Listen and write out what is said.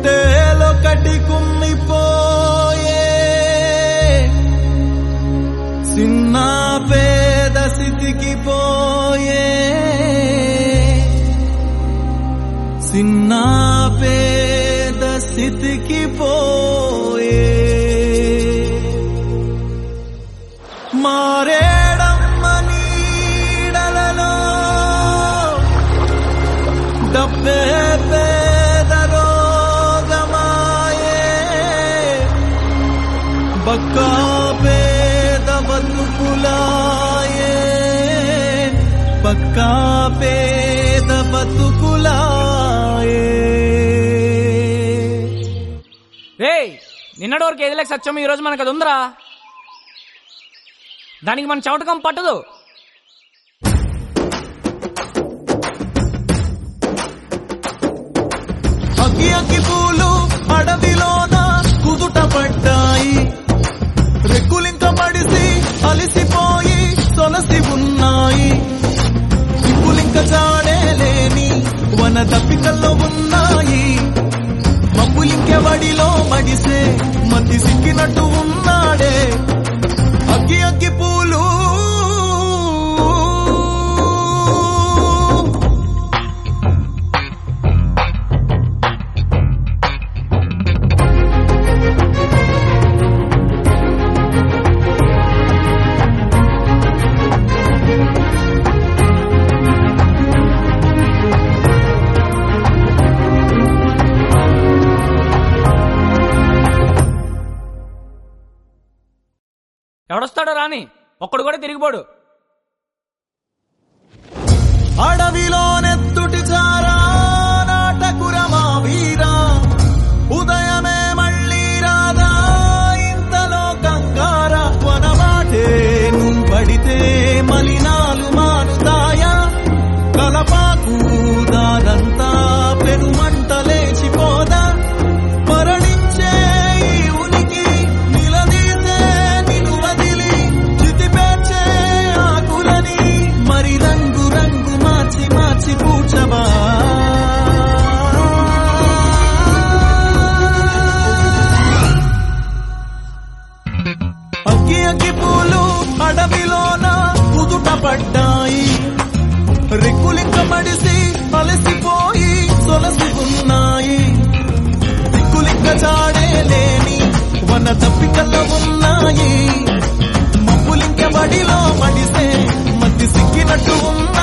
గుండెలొకటి కుమ్మిపోయే చిన్న పేద స్థితికి పోయే చిన్న పేద స్థితికి పోయే మారేడమ్మ నీడలలో డబ్బే పేద రోగమాయే బక్కా పేద బతుకులాయే బక్కా పేద బతుకులాయే రేయ్ నిన్నటి వరకు ఏదిలేక సత్యం ఈ రోజు మనకు అది ఉందిరా దానికి మన చవటకం పట్టదు అగ్గి అగ్గి పూలు అడవిలోన కుదుట పడ్డాయి రెక్కులింక పడిసి అలిసిపోయి సొలసి ఉన్నాయి చిక్కులింక చాడే లేని వన తప్పికల్లో ఉన్నాయి మబ్బులింకెవడిలో మడిసే మతి సిక్కినట్టు ఉన్నాడే అగ్గి అగ్గి పూలు ఎవడొస్తాడో రాని ఒక్కడు కూడా తిరిగిపోడు అడవిలోనెత్తుటి చారా నాటకురమా వీరా ఉదయమే మళ్ళీ రాదా ఇంతలో కంగార వనమాటే నువ్వు పడితే మలినాలు మానుతాయా కలపాకు దారంతా పెనుమంట లేచిపోదా మరణించే ఈ ఉనికి నిలదీసే నిన్ను వదిలి చితిపేర్చే ఆకులని మరి రంగు రంగు మార్చి మార్చి పూచవా అగ్గి అగ్గి పూలు అడవిలోన కుదుట పడ్డాయి రెక్కులింక మడిసి అలసిపోయి సొలసి ఉన్నాయి దిక్కులింక చాడే లేని వన తప్పికల్లో ఉన్నాయి మబ్బులింక బడిలో మడిసే మతి సిక్కినట్టు ఉన్నాయి